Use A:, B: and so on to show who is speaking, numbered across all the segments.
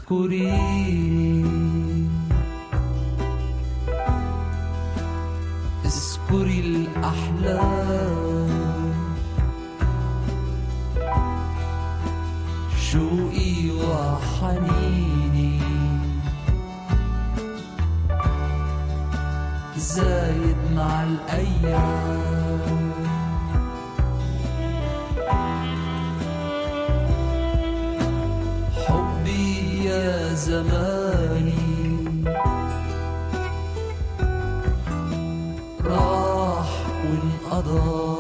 A: اذكريني اذكري الأحلام شوقي وحنيني زايد مع الأيام حبي يا زماني راح وانقضى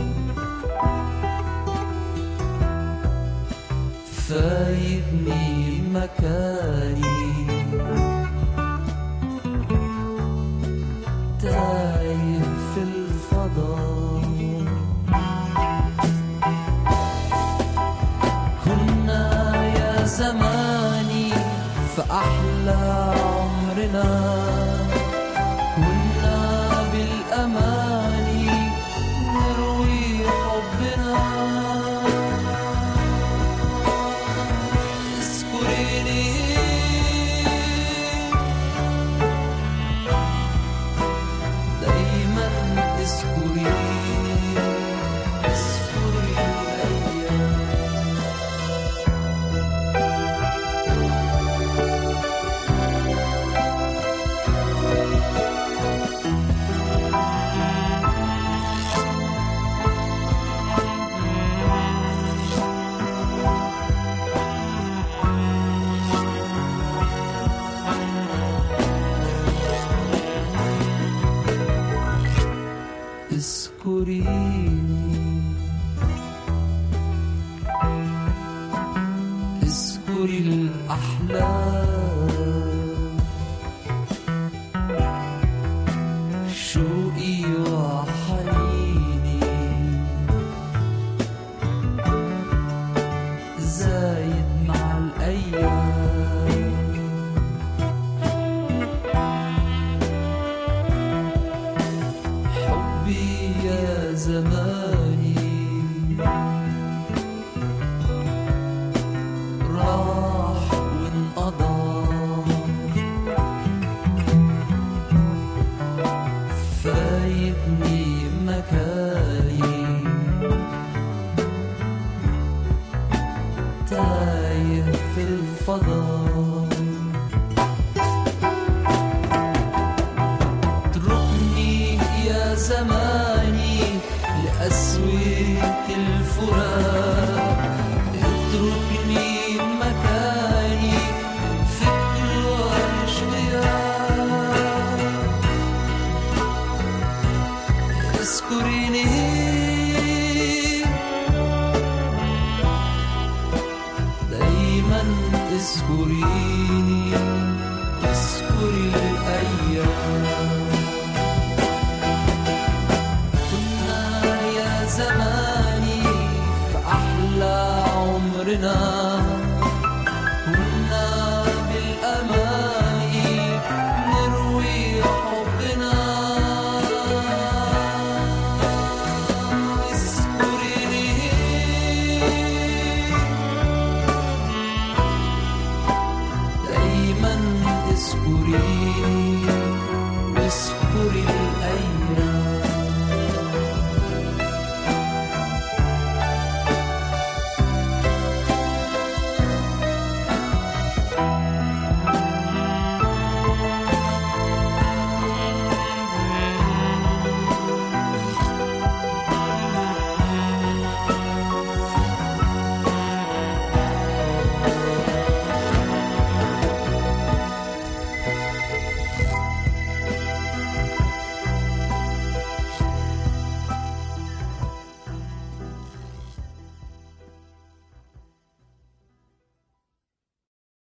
A: فايدني مكاني تايه في الفضاء كنا يا زماني في أحلى عمرنا كنا بالأماني نروي حبنا اذكريني دايما اذكريني اذكري الأيام اذكريني اذكري الأحلام شوقي وحنيني زايد مع الأيام حبي يا زماني راح وانقضى فايتني مكاني تايه في الفضاء اتركني يا زماني لأسوية الفراق اتركني مكاني فكر واشتياق اذكريني دايما اذكريني اذكري الأيام كنا يا زماني في أحلى عمرنا